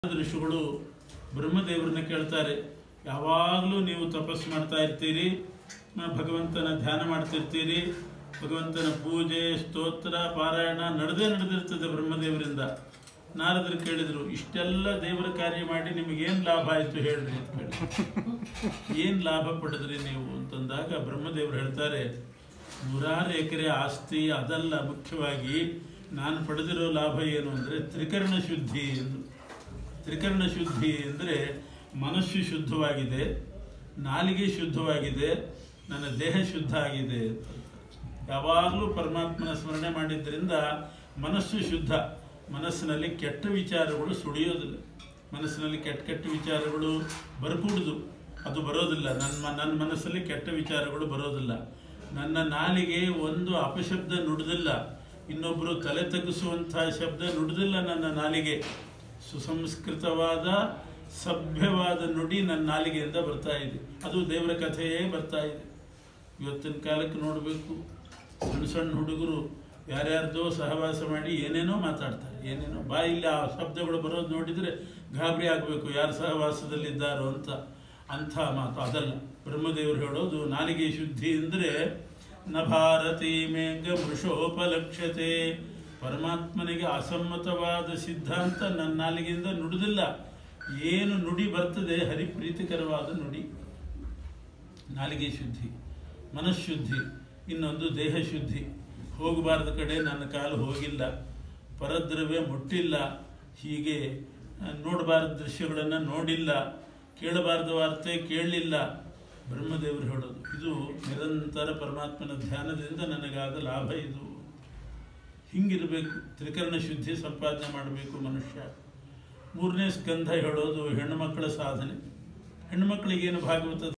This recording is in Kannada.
ಋಷಿಗಳು ಬ್ರಹ್ಮದೇವರನ್ನ ಕೇಳ್ತಾರೆ ಯಾವಾಗಲೂ ನೀವು ತಪಸ್ಸು ಮಾಡ್ತಾ ಇರ್ತೀರಿ ಆ, ಭಗವಂತನ ಧ್ಯಾನ ಮಾಡ್ತಿರ್ತೀರಿ ಭಗವಂತನ ಪೂಜೆ ಸ್ತೋತ್ರ ಪಾರಾಯಣ ನಡೆದೇ ನಡೆದಿರ್ತದೆ ಬ್ರಹ್ಮದೇವರಿಂದ ನಾರದರು ಕೇಳಿದರು ಇಷ್ಟೆಲ್ಲ ದೇವರ ಕಾರ್ಯ ಮಾಡಿ ನಿಮಗೇನು ಲಾಭ ಆಯಿತು ಹೇಳ್ರಿ ಅಂತ ಕೇಳಿ ಏನು ಲಾಭ ಪಡೆದ್ರಿ ನೀವು ಅಂತಂದಾಗ ಬ್ರಹ್ಮದೇವರು ಹೇಳ್ತಾರೆ ನೂರಾರು ಎಕರೆ ಆಸ್ತಿ ಅದಲ್ಲ ಮುಖ್ಯವಾಗಿ ನಾನು ಪಡೆದಿರೋ ಲಾಭ ಏನು ಅಂದರೆ ತ್ರಿಕರಣ ಶುದ್ಧಿ ಎಂದು ತ್ರಿಕರಣ ಶುದ್ಧಿ ಅಂದರೆ ಮನಸ್ಸು ಶುದ್ಧವಾಗಿದೆ ನಾಲಿಗೆ ಶುದ್ಧವಾಗಿದೆ ನನ್ನ ದೇಹ ಶುದ್ಧ ಆಗಿದೆ ಯಾವಾಗಲೂ ಪರಮಾತ್ಮನ ಸ್ಮರಣೆ ಮಾಡಿದ್ರಿಂದ ಮನಸ್ಸು ಶುದ್ಧ ಮನಸ್ಸಿನಲ್ಲಿ ಕೆಟ್ಟ ವಿಚಾರಗಳು ಸುಳಿಯೋದಿಲ್ಲ ಮನಸ್ಸಿನಲ್ಲಿ ಕೆಟ್ಟ ಕೆಟ್ಟ ವಿಚಾರಗಳು ಬರಕೂಡುದು ಅದು ಬರೋದಿಲ್ಲ ನನ್ನ ಮ- ನನ್ನ ಮನಸ್ಸಲ್ಲಿ ಕೆಟ್ಟ ವಿಚಾರಗಳು ಬರೋದಿಲ್ಲ ನನ್ನ ನಾಲಿಗೆ ಒಂದು ಅಪಶಬ್ದ ನುಡಿದಿಲ್ಲ ಇನ್ನೊಬ್ಬರು ತಲೆ ತಗ್ಗಿಸುವಂತಹ ಶಬ್ದ ನುಡಿದಿಲ್ಲ ನನ್ನ ನಾಲಿಗೆ ಸುಸಂಸ್ಕೃತವಾದ ಸಭ್ಯವಾದ ನುಡಿ ನನ್ನ ನಾಲಿಗೆಯಿಂದ ಬರ್ತಾ ಇದೆ ಅದು ದೇವರ ಕಥೆಯೇ ಬರ್ತಾ ಇದೆ ಇವತ್ತಿನ ಕಾಲಕ್ಕೆ ನೋಡಬೇಕು ಸಣ್ಣ ಸಣ್ಣ ಹುಡುಗರು ಯಾರ್ಯಾರ್ದೋ ಸಹವಾಸ ಮಾಡಿ ಏನೇನೋ ಮಾತಾಡ್ತಾರೆ ಏನೇನೋ ಬಾಯಲ್ಲಿ ಆ ಶಬ್ದಗಳು ಬರೋದು ನೋಡಿದರೆ ಗಾಬರಿ ಆಗಬೇಕು ಯಾರು ಸಹವಾಸದಲ್ಲಿದ್ದಾರೋ ಅಂತ ಅಂಥ ಮಾತು ಅದಲ್ಲ ಬ್ರಹ್ಮದೇವರು ಹೇಳೋದು ನಾಲಿಗೆ ಶುದ್ಧಿ ಅಂದರೆ ನ ಭಾರತಿ ಮೇಘ ಮೃಷೋಪಲಕ್ಷ್ಯತೆ ಪರಮಾತ್ಮನಿಗೆ ಅಸಮ್ಮತವಾದ ಸಿದ್ಧಾಂತ ನನ್ನ ನಾಲಿಗೆಯಿಂದ ನುಡಿದಿಲ್ಲ ಏನು ನುಡಿ ಬರ್ತದೆ ಹರಿಪ್ರೀತಿಕರವಾದ ನುಡಿ ನಾಲಿಗೆ ಶುದ್ಧಿ ಮನಃಶುದ್ಧಿ ಇನ್ನೊಂದು ದೇಹ ಶುದ್ಧಿ ಹೋಗಬಾರ್ದ ಕಡೆ ನನ್ನ ಕಾಲು ಹೋಗಿಲ್ಲ ಪರದ್ರವ್ಯ ಮುಟ್ಟಿಲ್ಲ ಹೀಗೆ ನೋಡಬಾರ್ದ ದೃಶ್ಯಗಳನ್ನು ನೋಡಿಲ್ಲ ಕೇಳಬಾರ್ದ ವಾರ್ತೆ ಕೇಳಲಿಲ್ಲ ಬ್ರಹ್ಮದೇವರು ಹೇಳೋದು ಇದು ನಿರಂತರ ಪರಮಾತ್ಮನ ಧ್ಯಾನದಿಂದ ನನಗಾದ ಲಾಭ ಇದು ಹಿಂಗಿರಬೇಕು ತ್ರಿಕರಣ ಶುದ್ಧಿ ಸಂಪಾದನೆ ಮಾಡಬೇಕು ಮನುಷ್ಯ ಮೂರನೇ ಸ್ಕಂಧ ಹೇಳೋದು ಹೆಣ್ಣು ಮಕ್ಕಳ ಸಾಧನೆ ಹೆಣ್ಣು ಮಕ್ಕಳಿಗೇನು ಭಾಗವತ